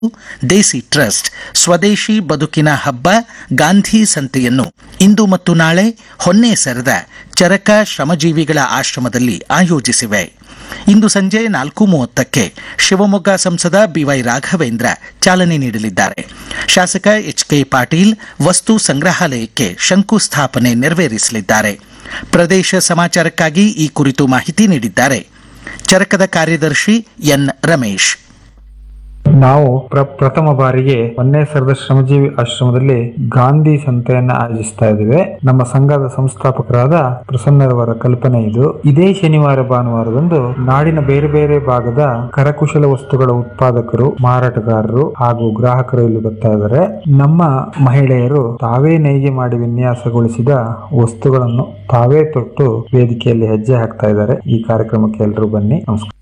ದೇಸಿ trust ಸ್ವದೇಶಿ ಬದುಕಿನ ಹಬ್ಬ ಗಾಂಧಿ ಸಂತೆಯನ್ನು ಇಂದು ಮತ್ತು ನಾಳೆ ಹೊನ್ನೇಸರದ ಚರಕ ಶ್ರಮಜೀವಿಗಳ ಆಶ್ರಮದಲ್ಲಿ ಆಯೋಜಿಸಿವೆ ಇಂದು ಸಂಜೆ ನಾಲ್ಕು ಮೂವತ್ತಕ್ಕೆ ಶಿವಮೊಗ್ಗ ಸಂಸದ ಬಿವೈ ರಾಘವೇಂದ್ರ ಚಾಲನೆ ನೀಡಲಿದ್ದಾರೆ ಶಾಸಕ ಎಚ್ ಕೆ ಪಾಟೀಲ್ ವಸ್ತು ಸಂಗ್ರಹಾಲಯಕ್ಕೆ ಶಂಕುಸ್ಥಾಪನೆ ನೆರವೇರಿಸಲಿದ್ದಾರೆ ಪ್ರದೇಶ ಸಮಾಚಾರಕ್ಕಾಗಿ ಈ ಕುರಿತು ಮಾಹಿತಿ ನೀಡಿದ್ದಾರೆ ಚರಕದ ಕಾರ್ಯದರ್ಶಿ ಎನ್ ರಮೇಶ್ ನಾವು ಪ್ರ ಪ್ರಥಮ ಬಾರಿಗೆ ಹೊನ್ನೇಸರದ ಶ್ರಮಜೀವಿ ಆಶ್ರಮದಲ್ಲಿ ಗಾಂಧಿ ಸಂತೆಯನ್ನ ಆಯೋಜಿಸ್ತಾ ಇದ್ದೇವೆ ನಮ್ಮ ಸಂಘದ ಸಂಸ್ಥಾಪಕರಾದ ಪ್ರಸನ್ನರವರ ಕಲ್ಪನೆ ಇದು ಇದೇ ಶನಿವಾರ ಭಾನುವಾರದಂದು ನಾಡಿನ ಬೇರೆ ಬೇರೆ ಭಾಗದ ಕರಕುಶಲ ವಸ್ತುಗಳ ಉತ್ಪಾದಕರು ಮಾರಾಟಗಾರರು ಹಾಗೂ ಗ್ರಾಹಕರು ಇಲ್ಲಿ ಬರ್ತಾ ಇದ್ದಾರೆ ನಮ್ಮ ಮಹಿಳೆಯರು ತಾವೇ ನೇಯ್ಗೆ ಮಾಡಿ ವಿನ್ಯಾಸಗೊಳಿಸಿದ ವಸ್ತುಗಳನ್ನು ತಾವೇ ತೊಟ್ಟು ವೇದಿಕೆಯಲ್ಲಿ ಹೆಜ್ಜೆ ಹಾಕ್ತಾ ಇದ್ದಾರೆ ಈ ಕಾರ್ಯಕ್ರಮಕ್ಕೆ ಎಲ್ಲರೂ ಬನ್ನಿ ನಮಸ್ಕಾರ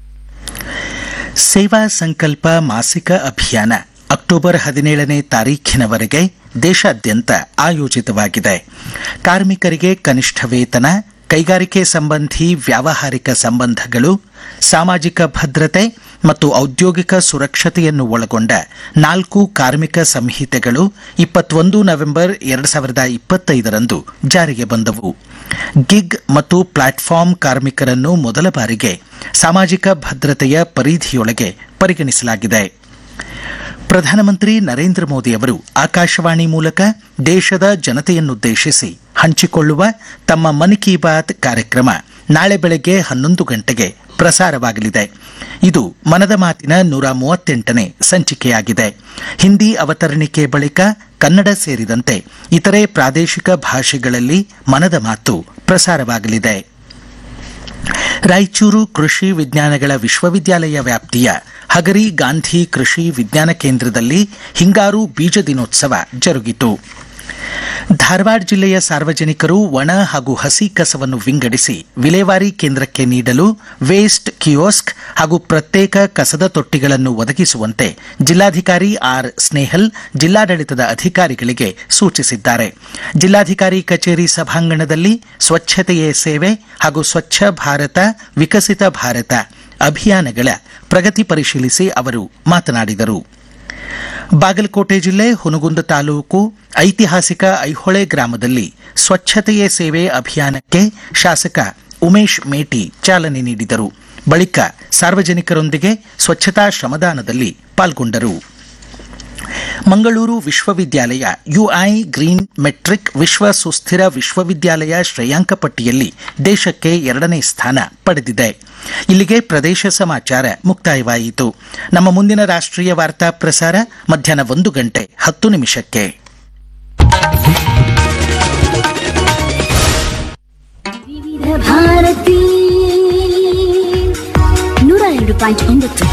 ಸೇವಾ ಸಂಕಲ್ಪ ಮಾಸಿಕ ಅಭಿಯಾನ ಅಕ್ಟೋಬರ್ ಹದಿನೇಳನೇ ತಾರೀಖಿನವರೆಗೆ ದೇಶಾದ್ಯಂತ ಆಯೋಜಿತವಾಗಿದೆ ಕಾರ್ಮಿಕರಿಗೆ ಕನಿಷ್ಠ ವೇತನ ಕೈಗಾರಿಕೆ ಸಂಬಂಧಿ ವ್ಯಾವಹಾರಿಕ ಸಂಬಂಧಗಳು ಸಾಮಾಜಿಕ ಭದ್ರತೆ ಮತ್ತು ಔದ್ಯೋಗಿಕ ಸುರಕ್ಷತೆಯನ್ನು ಒಳಗೊಂಡ ನಾಲ್ಕು ಕಾರ್ಮಿಕ ಸಂಹಿತೆಗಳು ಇಪ್ಪತ್ತೊಂದು ನವೆಂಬರ್ ಎರಡು ಸಾವಿರದ ಇಪ್ಪತ್ತೈದರಂದು ಜಾರಿಗೆ ಬಂದವು ಗಿಗ್ ಮತ್ತು ಪ್ಲಾಟ್ಫಾರ್ಮ್ ಕಾರ್ಮಿಕರನ್ನು ಮೊದಲ ಬಾರಿಗೆ ಸಾಮಾಜಿಕ ಭದ್ರತೆಯ ಪರಿಧಿಯೊಳಗೆ ಪರಿಗಣಿಸಲಾಗಿದೆ ಪ್ರಧಾನಮಂತ್ರಿ ನರೇಂದ್ರ ಮೋದಿ ಅವರು ಆಕಾಶವಾಣಿ ಮೂಲಕ ದೇಶದ ಜನತೆಯನ್ನುದ್ದೇಶಿಸಿ ಹಂಚಿಕೊಳ್ಳುವ ತಮ್ಮ ಮನ್ ಕಿ ಬಾತ್ ಕಾರ್ಯಕ್ರಮ ನಾಳೆ ಬೆಳಗ್ಗೆ ಹನ್ನೊಂದು ಗಂಟೆಗೆ ಪ್ರಸಾರವಾಗಲಿದೆ ಇದು ಮನದ ಮಾತಿನ ನೂರ ಮೂವತ್ತೆಂಟನೇ ಸಂಚಿಕೆಯಾಗಿದೆ ಹಿಂದಿ ಅವತರಣಿಕೆ ಬಳಿಕ ಕನ್ನಡ ಸೇರಿದಂತೆ ಇತರೆ ಪ್ರಾದೇಶಿಕ ಭಾಷೆಗಳಲ್ಲಿ ಮನದ ಮಾತು ಪ್ರಸಾರವಾಗಲಿದೆ ರಾಯಚೂರು ಕೃಷಿ ವಿಜ್ಞಾನಗಳ ವಿಶ್ವವಿದ್ಯಾಲಯ ವ್ಯಾಪ್ತಿಯ ಹಗರಿ ಗಾಂಧಿ ಕೃಷಿ ವಿಜ್ಞಾನ ಕೇಂದ್ರದಲ್ಲಿ ಹಿಂಗಾರು ಬೀಜ ದಿನೋತ್ಸವ ಜರುಗಿತು ಧಾರವಾಡ ಜಿಲ್ಲೆಯ ಸಾರ್ವಜನಿಕರು ಒಣ ಹಾಗೂ ಹಸಿ ಕಸವನ್ನು ವಿಂಗಡಿಸಿ ವಿಲೇವಾರಿ ಕೇಂದ್ರಕ್ಕೆ ನೀಡಲು ವೇಸ್ಟ್ ಕಿಯೋಸ್ಕ್ ಹಾಗೂ ಪ್ರತ್ಯೇಕ ಕಸದ ತೊಟ್ಟಿಗಳನ್ನು ಒದಗಿಸುವಂತೆ ಜಿಲ್ಲಾಧಿಕಾರಿ ಆರ್ ಸ್ನೇಹಲ್ ಜಿಲ್ಲಾಡಳಿತದ ಅಧಿಕಾರಿಗಳಿಗೆ ಸೂಚಿಸಿದ್ದಾರೆ ಜಿಲ್ಲಾಧಿಕಾರಿ ಕಚೇರಿ ಸಭಾಂಗಣದಲ್ಲಿ ಸ್ವಚ್ಛತೆಯೇ ಸೇವೆ ಹಾಗೂ ಸ್ವಚ್ಛ ಭಾರತ ವಿಕಸಿತ ಭಾರತ ಅಭಿಯಾನಗಳ ಪ್ರಗತಿ ಪರಿಶೀಲಿಸಿ ಅವರು ಮಾತನಾಡಿದರು ಬಾಗಲಕೋಟೆ ಜಿಲ್ಲೆ ಹುನಗುಂದ ತಾಲೂಕು ಐತಿಹಾಸಿಕ ಐಹೊಳೆ ಗ್ರಾಮದಲ್ಲಿ ಸ್ವಚ್ಛತೆಯೇ ಸೇವೆ ಅಭಿಯಾನಕ್ಕೆ ಶಾಸಕ ಉಮೇಶ್ ಮೇಟಿ ಚಾಲನೆ ನೀಡಿದರು ಬಳಿಕ ಸಾರ್ವಜನಿಕರೊಂದಿಗೆ ಸ್ವಚ್ಛತಾ ಶ್ರಮದಾನದಲ್ಲಿ ಪಾಲ್ಗೊಂಡರು ಮಂಗಳೂರು ವಿಶ್ವವಿದ್ಯಾಲಯ ಯುಐ ಗ್ರೀನ್ ಮೆಟ್ರಿಕ್ ವಿಶ್ವ ಸುಸ್ಥಿರ ವಿಶ್ವವಿದ್ಯಾಲಯ ಶ್ರೇಯಾಂಕ ಪಟ್ಟಿಯಲ್ಲಿ ದೇಶಕ್ಕೆ ಎರಡನೇ ಸ್ಥಾನ ಪಡೆದಿದೆ ಇಲ್ಲಿಗೆ ಪ್ರದೇಶ ಸಮಾಚಾರ ಮುಕ್ತಾಯವಾಯಿತು ನಮ್ಮ ಮುಂದಿನ ರಾಷ್ಟ್ರೀಯ ವಾರ್ತಾ ಪ್ರಸಾರ ಮಧ್ಯಾಹ್ನ ಒಂದು ಗಂಟೆ ಹತ್ತು ನಿಮಿಷಕ್ಕೆ ವಿವಿಧ ಭಾರತಿ ನೂರ ಎರಡು ಪಾಯಿಂಟ್ ಒಂಬತ್ತು